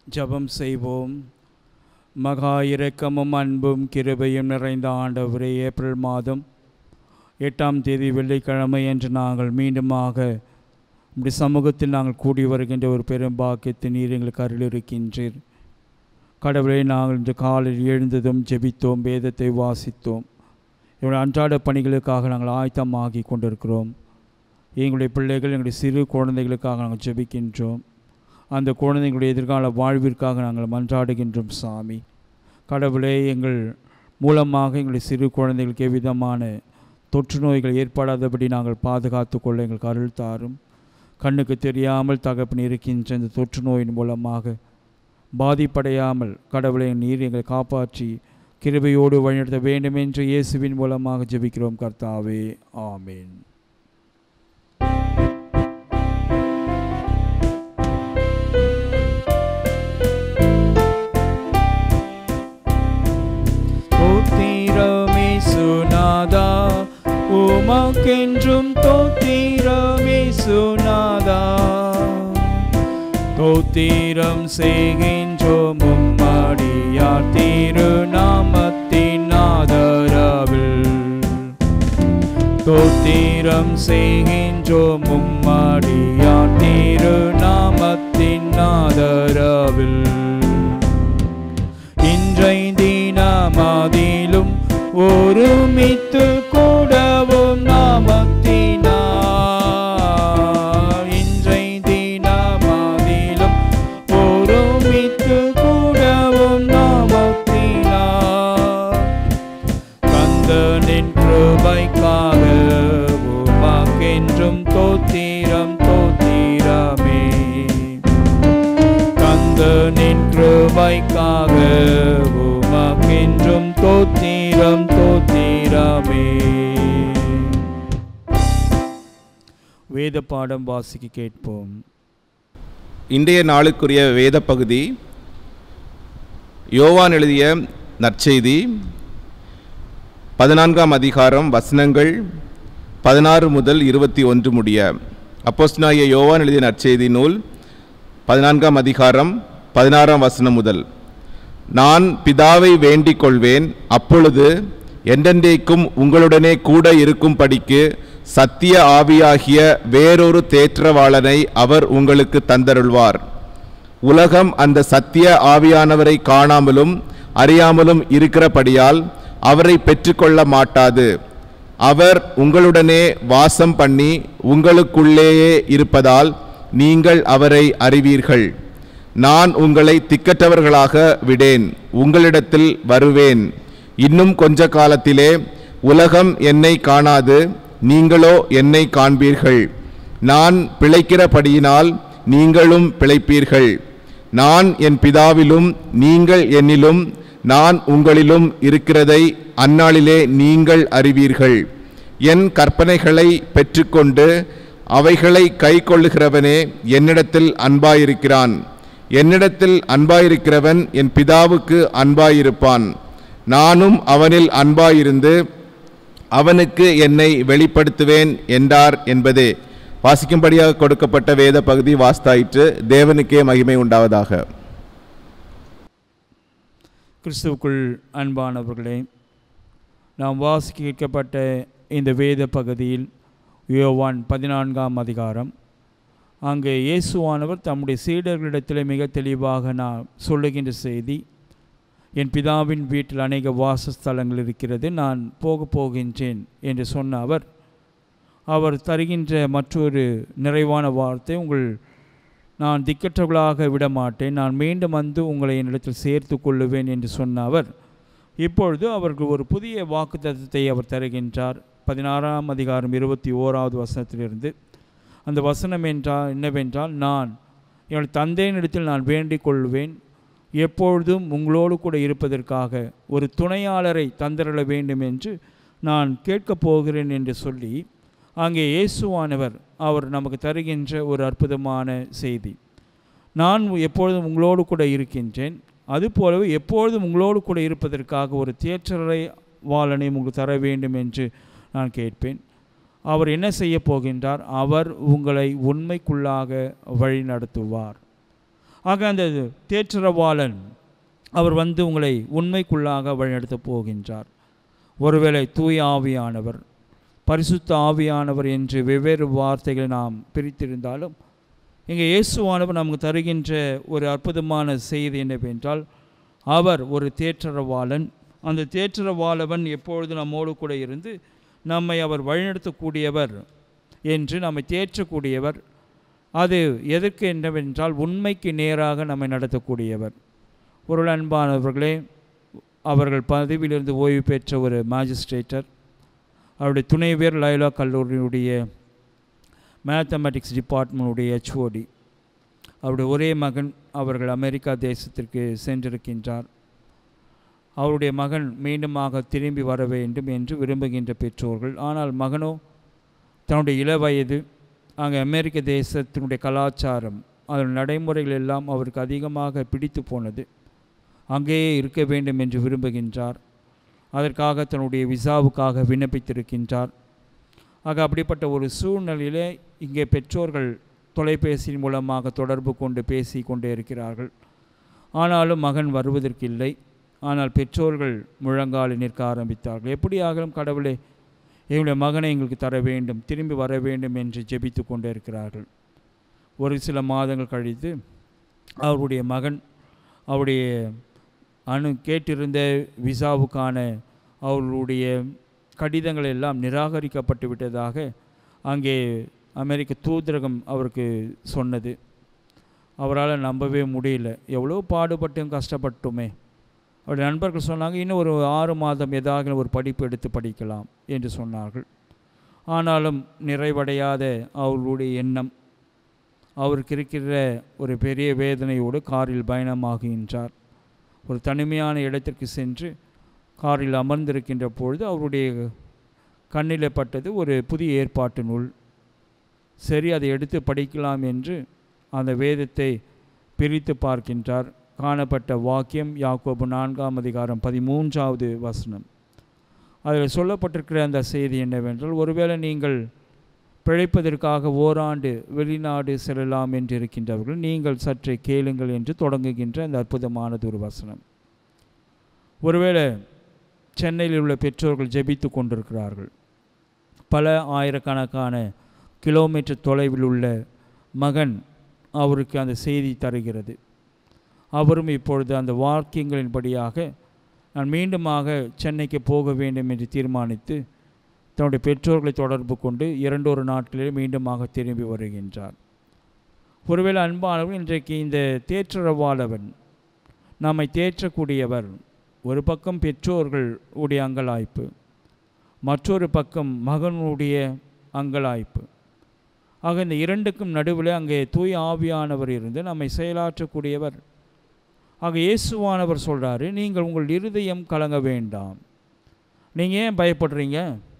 ஜெபம் செய்வோம் மகா இரக்கமும் அன்பும் கிருபையும் நிறைந்த ஆண்டவரே ஏப்ரல் மாதம் எட்டாம் தேதி வெள்ளிக்கிழமை என்று நாங்கள் மீண்டுமாக இப்படி சமூகத்தில் நாங்கள் கூடி வருகின்ற ஒரு பெரும் பாக்கியத்தை நீர் எங்களுக்கு அருள் இருக்கின்றீர் கடவுளை நாங்கள் இன்று காலையில் எழுந்ததும் ஜெபித்தோம் வேதத்தை வாசித்தோம் எங்களுடைய அன்றாட பணிகளுக்காக நாங்கள் ஆயத்தமாகி கொண்டிருக்கிறோம் எங்களுடைய பிள்ளைகள் எங்களுடைய சிறு குழந்தைகளுக்காக நாங்கள் ஜெபிக்கின்றோம் அந்த குழந்தைகளுடைய எதிர்கால வாழ்விற்காக நாங்கள் மன்றாடுகின்றோம் சாமி கடவுளே எங்கள் மூலமாக எங்களுடைய சிறு குழந்தைகளுக்கு எவ்விதமான தொற்று நோய்கள் ஏற்படாதபடி நாங்கள் பாதுகாத்து கொள்ள எங்களுக்கு அருள் தாரும் கண்ணுக்கு தெரியாமல் தகப்பன் இருக்கின்ற இந்த தொற்று நோயின் மூலமாக பாதிப்படையாமல் கடவுளை நீர் எங்களை காப்பாற்றி கிருபையோடு வழிநடத்த வேண்டும் என்று இயேசுவின் மூலமாக ஜெபிக்கிறோம் கர்த்தாவே ஆமேன் தோத்திரமே சுனாதா உமக்கென்றும் தோத்திரமே சுனாதா தோத்திரம் செய்கின்றோம் உம்மடியார் திருநாமத்தின் ஆதரவில் தோத்திரம் செய்கின்றோம் உம்மடியார் திருநாமத்தின் ஆதரவில் இன்றை தினமதிலும் ஒருமித்து கூடவும் நாமத்தினார் இன்றை தினமதிலும் ஒருமித்து கூடவும் நாமத்தினார் கந்தனின் கிருபைக்காக உமக்கென்றும் தோத்திரம் தோத்திரமே கந்தனின் கிருபைக்காக உமக்கென்றும் தோத்திரம் தோத்திரமே வேத பாடம் வாசிக்க கேட்போம் இன்றைய நாளுக்குரிய வேத பகுதி யோவான் எழுதிய நற்செய்தி பதினான்காம் அதிகாரம் வசனங்கள் பதினாறு முதல் இருபத்தி ஒன்று முடிய அப்போஸ்தலனாகிய யோவான் எழுதிய நற்செய்தி நூல் பதினான்காம் அதிகாரம் பதினாறாம் வசனம் முதல் நான் பிதாவை வேண்டிக் கொள்வேன் அப்பொழுது என்றென்றைக்கும் உங்களுடனே கூட இருக்கும்படிக்கு சத்திய ஆவியாகிய வேறொரு தேற்றவாளனை அவர் உங்களுக்கு தந்தருள்வார் உலகம் அந்த சத்திய ஆவியானவரை காணாமலும் அறியாமலும் இருக்கிறபடியால் அவரை பெற்றுக்கொள்ள மாட்டாது அவர் உங்களுடனே வாசம் பண்ணி உங்களுக்குள்ளேயே இருப்பதால் நீங்கள் அவரை அறிவீர்கள் நான் உங்களை திக்கற்றவர்களாக விடேன் உங்களிடத்தில் வருவேன் இன்னும் கொஞ்ச காலத்திலே உலகம் என்னை காணாது நீங்களோ என்னை காண்பீர்கள் நான் பிழைக்கிறபடியினால் நீங்களும் பிழைப்பீர்கள் நான் என் பிதாவிலும் நீங்கள் என்னிலும் நான் உங்களிலும் இருக்கிறதை அந்நாளிலே நீங்கள் அறிவீர்கள் என் கற்பனைகளை பெற்றுக்கொண்டு அவைகளை கைக்கொள்ளுகிறவனே என்னிடத்தில் அன்பாயிருக்கிறான் என்னிடத்தில் அன்பாயிருக்கிறவன் என் பிதாவுக்கு அன்பாயிருப்பான் நானும் அவனில் அன்பாயிருந்து அவனுக்கு என்னை வெளிப்படுத்துவேன் என்றார் என்பதே வாசிக்கும்படியாக கொடுக்கப்பட்ட வேத பகுதி வாஸ்தாயிற்று தேவனுக்கே மகிமை உண்டாவதாக கிறிஸ்துவுக்குள் அன்பானவர்களே நாம் வாசிக்க கேட்கப்பட்ட இந்த வேத பகுதியில் யோவான் பதினான்காம் அதிகாரம் அங்கே இயேசுவானவர் தம்முடைய சீடர்களிடத்தில் மிக தெளிவாக நான் சொல்லுகின்ற செய்தி என் பிதாவின் வீட்டில் அநேக வாசஸ்தலங்கள் இருக்கிறது நான் போக போகின்றேன் என்று சொன்ன அவர் அவர் தருகின்ற மற்றொரு நிறைவான வார்த்தை உங்கள் நான் திக்கற்றவர்களாக விட மாட்டேன் நான் மீண்டும் வந்து உங்களை என்னிடத்தில் சேர்த்து கொள்ளுவேன் என்று சொன்ன அவர் இப்பொழுது அவர்கள் ஒரு புதிய வாக்குத்தத்தத்தை அவர் தருகின்றார் பதினாறாம் அதிகாரம் இருபத்தி ஓராவது வசனத்திலிருந்து அந்த வசனம் என்றால் என்னவென்றால் நான் என்னுடைய தந்தையினிடத்தில் நான் வேண்டிக் கொள்வேன் எப்பொழுதும் உங்களோடு கூட இருப்பதற்காக ஒரு துணையாளரை தந்திரள வேண்டும் என்று நான் கேட்கப் போகிறேன் என்று சொல்லி அங்கே இயேசுவானவர் அவர் நமக்கு தருகின்ற ஒரு அற்புதமான செய்தி நான் எப்பொழுதும் உங்களோடு கூட இருக்கின்றேன் அதுபோலவே எப்பொழுதும் உங்களோடு கூட இருப்பதற்காக ஒரு தேற்றரை வாளனை உங்களுக்கு தர வேண்டும் என்று நான் கேட்பேன் அவர் என்ன செய்ய போகின்றார் அவர் உங்களை உண்மைக்குள்ளாக வழி நடத்துவார் ஆக அந்த தேற்றரவாளன் அவர் வந்து உங்களை உண்மைக்குள்ளாக வழிநடத்தப் போகின்றார் ஒருவேளை தூய ஆவியானவர் பரிசுத்த ஆவியானவர் என்று வெவ்வேறு வார்த்தைகளை நாம் பிரித்திருந்தாலும் இங்கே இயேசுவானவர் நமக்கு தருகின்ற ஒரு அற்புதமான செய்தி என்னவென்றால் அவர் ஒரு தேற்றரவாளன் அந்த தேற்றரவாளவன் எப்பொழுது நம்மோடு கூட இருந்து நம்மை அவர் வழிநடத்தக்கூடியவர் என்று நம்மை தேற்றக்கூடியவர் அது எதற்கு என்னவென்றால் உண்மைக்கு நேராக நம்மை நடத்தக்கூடியவர் ஒரு அன்பானவர்களே அவர்கள் பதவியிலிருந்து ஓய்வு பெற்ற ஒரு மேஜிஸ்ட்ரேட்டர் அவருடைய துணைவேர் லைலா கல்லூரியுடைய மேத்தமெட்டிக்ஸ் டிபார்ட்மெண்ட்டுடைய ஹெச்ஓடி அவருடைய ஒரே மகன் அவர்கள் அமெரிக்கா தேசத்திற்கு சென்றிருக்கின்றார் அவருடைய மகன் மீண்டுமாக திரும்பி வர வேண்டும் என்று விரும்புகின்ற பெற்றோர்கள் ஆனால் மகனோ தன்னுடைய இளவயது அங்கே அமெரிக்க தேசத்தினுடைய கலாச்சாரம் அதன் நடைமுறைகள் எல்லாம் அவருக்கு அதிகமாக பிடித்து போனது அங்கேயே இருக்க வேண்டும் என்று விரும்புகின்றார் அதற்காக தன்னுடைய விசாவுக்காக விண்ணப்பித்திருக்கின்றார் ஆக அப்படிப்பட்ட ஒரு சூழ்நிலையிலே இங்கே பெற்றோர்கள் தொலைபேசியின் மூலமாக தொடர்பு கொண்டு பேசி கொண்டே இருக்கிறார்கள் ஆனாலும் மகன் வருவதற்கில்லை ஆனால் பெற்றோர்கள் முழங்காலில் நிற்க ஆரம்பித்தார்கள் எப்படியாகலும் கடவுளே எங்களுடைய மகனை எங்களுக்கு தர வேண்டும் திரும்பி வர வேண்டும் என்று ஜெபித்து கொண்டே இருக்கிறார்கள் ஒரு சில மாதங்கள் கழித்து அவருடைய மகன் அவருடைய அணு கேட்டிருந்த விசாவுக்கான அவர்களுடைய கடிதங்கள் எல்லாம் நிராகரிக்கப்பட்டு விட்டதாக அங்கே அமெரிக்க தூதரகம் அவருக்கு சொன்னது அவரால் நம்பவே முடியல எவ்வளோ பாடுபட்டும் கஷ்டப்பட்டுமே அவருடைய நண்பர்கள் சொன்னாங்க இன்னும் ஒரு ஆறு மாதம் ஏதாவது ஒரு படிப்பு எடுத்து படிக்கலாம் என்று சொன்னார்கள் ஆனாலும் நிறைவடையாத அவர்களுடைய எண்ணம் அவருக்கு இருக்கிற ஒரு பெரிய வேதனையோடு காரில் பயணமாகின்றார் ஒரு தனிமையான இடத்திற்கு சென்று காரில் அமர்ந்திருக்கின்ற பொழுது அவருடைய கண்ணில் பட்டது ஒரு புதிய ஏற்பாட்டு நூல் சரி அதை எடுத்து படிக்கலாம் என்று அந்த வேதத்தை பிரித்து பார்க்கின்றார் காணப்பட்ட வாக்கியம் யாக்கோபு நான்காம் அதிகாரம் பதிமூன்றாவது வசனம் அதில் சொல்லப்பட்டிருக்கிற அந்த செய்தி என்னவென்றால் ஒருவேளை நீங்கள் பிழைப்பதற்காக ஓராண்டு வெளிநாடு செல்லலாம் என்று இருக்கின்றவர்கள் நீங்கள் சற்றே கேளுங்கள் என்று தொடங்குகின்ற அந்த அற்புதமானது ஒரு வசனம் ஒருவேளை சென்னையில் உள்ள பெற்றோர்கள் ஜெபித்து கொண்டிருக்கிறார்கள் பல ஆயிரக்கணக்கான கிலோமீட்டர் தொலைவில் உள்ள மகன் அவருக்கு அந்த செய்தி தருகிறது அவரும் இப்பொழுது அந்த வாக்கியங்களின்படியாக நான் மீண்டுமாக சென்னைக்கு போக வேண்டும் என்று தீர்மானித்து தன்னுடைய பெற்றோர்களை தொடர்பு கொண்டு இரண்டொரு நாட்களில் மீண்டுமாக திரும்பி வருகின்றார் ஒருவேளை அன்பானவர்கள் இன்றைக்கு இந்த தேற்றரவாளவன் நம்மை தேற்றக்கூடியவர் ஒரு பக்கம் பெற்றோர்கள் உடைய அங்கலாய்ப்பு மற்றொரு பக்கம் மகனுடைய அங்கலாய்ப்பு ஆக இந்த இரண்டுக்கும் நடுவில் அங்கே தூய ஆவியானவர் இருந்து நம்மை செயலாற்றக்கூடியவர் ஆக இயேசுவானவர் சொல்கிறாரு நீங்கள் உங்கள் இருதயம் கலங்க வேண்டாம் நீங்கள் ஏன் பயப்படுறீங்க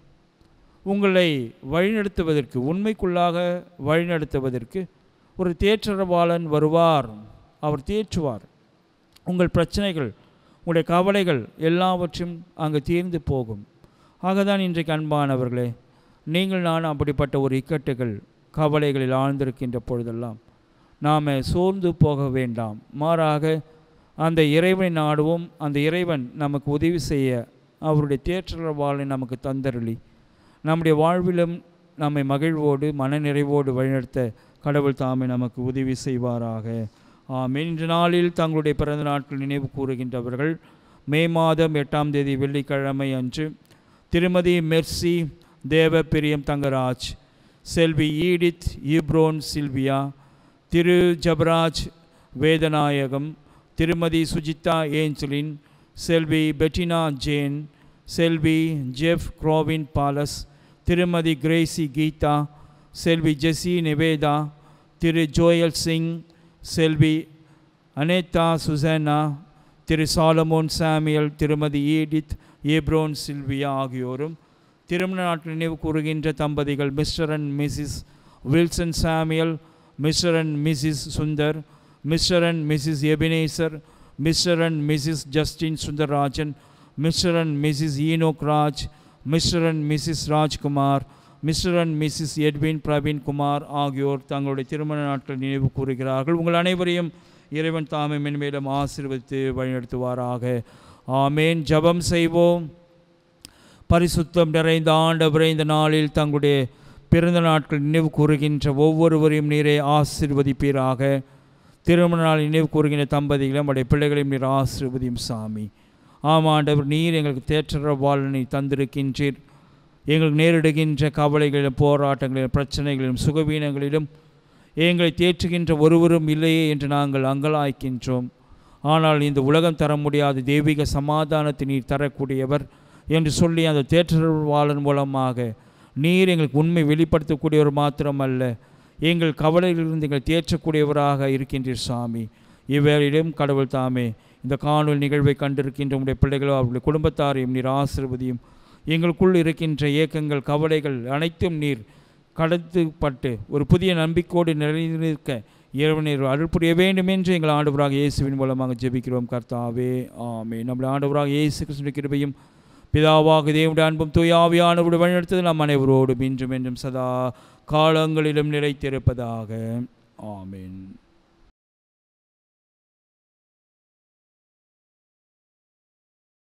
உங்களை வழிநடத்துவதற்கு உண்மைக்குள்ளாக வழிநடத்துவதற்கு ஒரு தேற்றரவாளன் வருவார் அவர் தேற்றுவார் உங்கள் பிரச்சனைகள் உங்களுடைய கவலைகள் எல்லாவற்றும் அங்கு தீர்ந்து போகும் ஆகதான் இன்றைக்கு அன்பானவர்களே நீங்கள் நான் அப்படிப்பட்ட ஒரு இக்கட்டுகள் கவலைகளில் ஆழ்ந்திருக்கின்ற பொழுதெல்லாம் நாம் சோர்ந்து போக வேண்டாம் மாறாக அந்த இறைவனை நாடுவோம் அந்த இறைவன் நமக்கு உதவி செய்ய அவருடைய தேற்றரவாளை நமக்கு தந்தருளி நம்முடைய வாழ்விலும் நம்மை மகிழ்வோடு மனநிறைவோடு வழிநடத்த கடவுள் தாமே நமக்கு உதவி செய்வாராக ஆமென் இன்று நாளில் தங்களுடைய பிறந்த நாட்கள் நினைவு கூறுகின்றவர்கள் மே மாதம் எட்டாம் தேதி வெள்ளிக்கிழமை அன்று திருமதி மெர்சி தேவப்பிரியம் தங்கராஜ் செல்வி ஈடித் ஈப்ரோன் சில்வியா திரு ஜபராஜ் வேதநாயகம் திருமதி சுஜிதா ஏஞ்சலின் செல்வி பெட்டினா ஜேன் செல்வி ஜெஃப் குரோவின் பாலஸ் திருமதி கிரேசி கீதா செல்வி ஜெசி நிவேதா திரு ஜோயல் சிங் செல்வி அனேதா சுசேனா திரு சாலமோன் சாமியல் திருமதி ஈடித் ஏப்ரோன் சில்வியா ஆகியோரும் திருமண நாட்டில் நினைவு கூறுகின்ற தம்பதிகள் Mr and Mrs Wilson Samuel Mr and Mrs Sundar Mr and Mrs Ebenezer Mr and Mrs Justin Sundararajan Mr and Mrs Enoch Raj Mr and Mrs Rajkumar Mr and Mrs Edwin Praveen Kumar ஆகியோர் தங்களுடைய திருமண நாட்கள் நினைவு கூறுகிறார்கள் உங்கள் அனைவரையும் இறைவன் தாமே மென்மேலும் ஆசீர்வதித்து வழிநடத்துவாராக ஆமேன் ஜெபம் செய்வோம் பரிசுத்தம் நிறைந்த ஆண்டவரே இந்த நாளில் தங்களுடைய பிறந்த நாட்கள் நினைவு கூறுகின்ற ஒவ்வொருவரையும் நீரே ஆசீர்வதிப்பீராக திருமண நாள் நினைவு கூறுகின்ற தம்பதிகளும் அவருடைய பிள்ளைகளையும் நீர் ஆசீர்வதியும் சாமி ஆம் ஆண்டவர் நீர் எங்களுக்கு தேற்ற வாழ்னை தந்திருக்கின்றீர் எங்களுக்கு நேரிடுகின்ற கவலைகளிலும் போராட்டங்களிலும் பிரச்சனைகளிலும் சுகவீனங்களிலும் எங்களை தேற்றுகின்ற ஒருவரும் இல்லையே என்று நாங்கள் அங்கலாய்க்கின்றோம் ஆனால் இந்த உலகம் தர முடியாத தெய்வீக சமாதானத்தை நீர் தரக்கூடியவர் என்று சொல்லி அந்த தேற்றவாளன் மூலமாக நீர் எங்களுக்கு உண்மை வெளிப்படுத்தக்கூடியவர் மாத்திரமல்ல எங்கள் கவலைகளிலிருந்து எங்களை தேற்றக்கூடியவராக இருக்கின்றீர் சாமி இவ்வேளையிலும் கடவுள் தாமே இந்த காணொலி நிகழ்வை கண்டிருக்கின்ற உடைய பிள்ளைகளோ அவர்களுடைய குடும்பத்தாரையும் நீர் ஆசிர்வதியும் எங்களுக்குள் இருக்கின்ற ஏக்கங்கள் கவலைகள் அனைத்தும் நீர் கடத்துப்பட்டு ஒரு புதிய நம்பிக்கையோடு நிறைந்திருக்க இறைவனர் அருள் புரிய வேண்டும் என்று எங்கள் ஆண்டவராக இயேசுவின் மூலமாக ஜெபிக்கிறோம் கர்த்தாவே ஆமே நம்முடைய ஆண்டவராக இயேசு கிருஷ்ணனுடைய கிருபையும் பிதாவாக தேவனுடைய அன்பும் தூயாவியானவருடைய வழிநடத்தது நம் அனைவரோடும் இன்றும் என்றும் சதா காலங்களிலும் நிலைத்திருப்பதாக ஆமென்